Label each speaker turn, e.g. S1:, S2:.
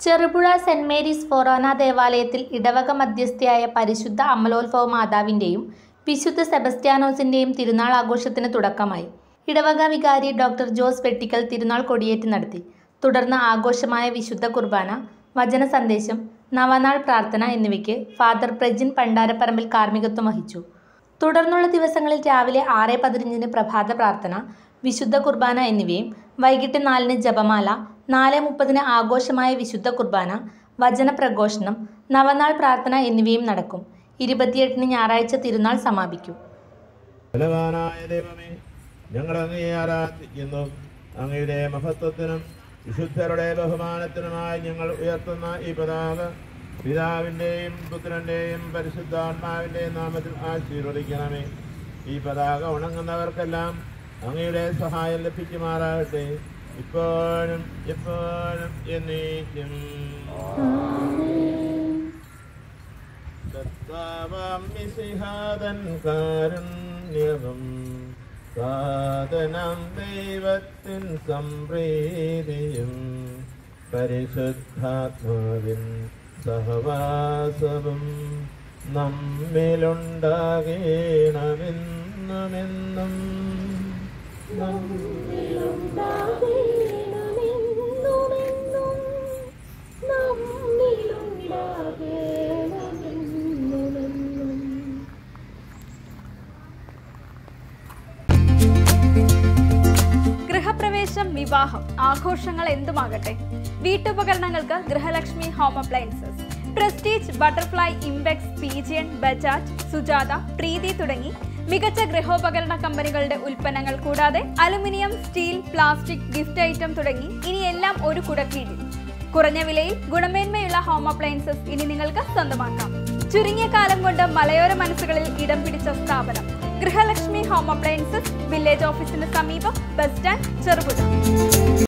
S1: Cherupuzha saint Mary's ഫൊറോന ദേവാലയത്തിൽ ഇടവക മധ്യസ്ഥയായ പരിശുദ്ധ അമലോത്ഭവ മാതാവിൻ്റെയും വിശുദ്ധ സെബസ്ത്യാനോസിൻ്റെയും തിരുനാൾ ആഘോഷത്തിന് തുടക്കമായി ഇടവക വികാരി ഡോക്ടർ ജോസ് വെട്ടിക്കൽ തിരുനാൾ കൊടിയേറ്റ് നടത്തി തുടർന്ന് ആഘോഷമായ വിശുദ്ധ കുർബാന വചന സന്ദേശം നവനാൾ പ്രാർത്ഥന എന്നിവയ്ക്ക് ഫാദർ പ്രജിൻ പണ്ടാരപ്പറമ്പിൽ കാർമ്മികത്വം വഹിച്ചു തുടർന്നുള്ള ദിവസങ്ങളിൽ രാവിലെ ആറ് പതിനഞ്ചിന് പ്രഭാത പ്രാർത്ഥന വിശുദ്ധ കുർബാന എന്നിവയും വൈകിട്ട് നാലിന് ജപമാല നാല് മുപ്പതിന് ആഘോഷമായ വിശുദ്ധ കുർബാന വചന പ്രഘോഷണം നവനാൾ പ്രാർത്ഥന എന്നിവയും നടക്കും ഇരുപത്തിയെട്ടിന് ഞായറാഴ്ച തിരുനാൾ സമാപിക്കും
S2: ബലവാനായ ദൈവമേ ഞങ്ങൾ അങ്ങയെ ആരാധിക്കുന്നു അങ്ങയുടെ മഹത്വത്തിനും വിശുദ്ധരുടെ ബഹുമാനത്തിനുമായി ഞങ്ങൾ ഉയർത്തുന്ന ഈ പതാക പിതാവിൻ്റെയും പുത്രൻ്റെയും പരിശുദ്ധാത്മാവിൻ്റെയും നാമത്തിൽ ആശീർവദിക്കണമേ ഈ പതാക ഉണങ്ങുന്നവർക്കെല്ലാം അങ്ങയുടെ സഹായം ലഭിക്കുമാറാകട്ടെ ഇപ്പോഴും എപ്പോഴും എന്നേക്കും കർത്താവാം മിശിഹാതൻ കാരുണ്യവും സാധനം ദൈവത്തിൻ സംപ്രീതിയും പരിശുദ്ധാത്മാവിൻ സഹവാസവും നമ്മിലുണ്ടാകേണമെന്നുമെന്നും
S3: ഉണ്ടാകേണമെന്നുമെന്നും നമ്മിലുണ്ടാകേണമെന്നുമെന്നും
S4: ഗൃഹപ്രവേശം വിവാഹം ആഘോഷങ്ങൾ എന്തുമാകട്ടെ വീട്ടുപകരണങ്ങൾക്ക് Grihalakshmi home appliances Prestige Butterfly Impex Pigeon Bajaj Sujata Preethi തുടങ്ങി മികച്ച ഗൃഹോപകരണ കമ്പനികളുടെ ഉൽപ്പന്നങ്ങൾ കൂടാതെ aluminium steel plastic gift item തുടങ്ങി ഇനി എല്ലാം ഒരു കുടക്കീഴിൽ കുറഞ്ഞ വിലയിൽ ഗുണമേന്മയുള്ള ഹോം അപ്ലയൻസസ് ഇനി നിങ്ങൾക്ക് സ്വന്തമാക്കാം ചുരുങ്ങിയ കാലം കൊണ്ട് മലയോര മനസ്സുകളിൽ ഇടം പിടിച്ച സ്ഥാപനം ഗൃഹലക്ഷ്മി ഹോം അപ്ലയൻസസ് വില്ലേജ് ഓഫീസിന് സമീപം ബസ് സ്റ്റാൻഡ് ചെറുപുഴ